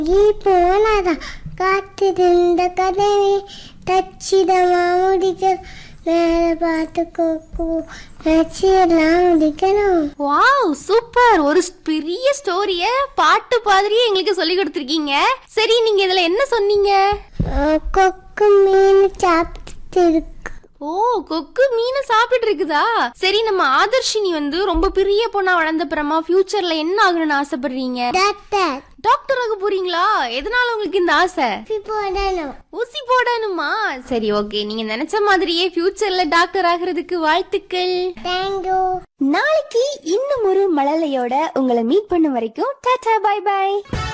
போனாதான் காத்திருந்த கதவை தச்சிதமா முடிக்க மேல பார்த்து கொக்கு நச்சியெல்லாம் முடிக்கணும் வாவ் சூப்பர் ஒரு ஸ்- பெரிய ஸ்டோரிய பாட்டு பாதிரியே எங்களுக்கு சொல்லி கொடுத்துருக்கீங்க சரி நீங்க இதுல என்ன சொன்னீங்க அஹ் கொக்கு மீன் சாப்பிட்டு இருக்கு ஓ கொக்கு மீனை சாப்பிட்டு இருக்குதா சரி நம்ம ஆதர்ஷினி வந்து ரொம்ப பெரிய பொண்ணா வளர்ந்த அப்புறமா ஃபியூச்சர்ல என்ன ஆகணும்னு ஆசைப்படுறீங்க டாக்டர் டாக்டர் ஆக போறீங்களா எதனால உங்களுக்கு இந்த ஆசை இப்படி போடணும் ஊசி போடணுமா சரி ஓகே நீங்க நினைச்ச மாதிரியே ஃபியூச்சர்ல டாக்டர் ஆகிறதுக்கு வாழ்த்துக்கள் தேங்க்யூ நாளைக்கு இன்னும் ஒரு மழலையோட உங்களை மீட் பண்ணும் வரைக்கும் டாடா பை பை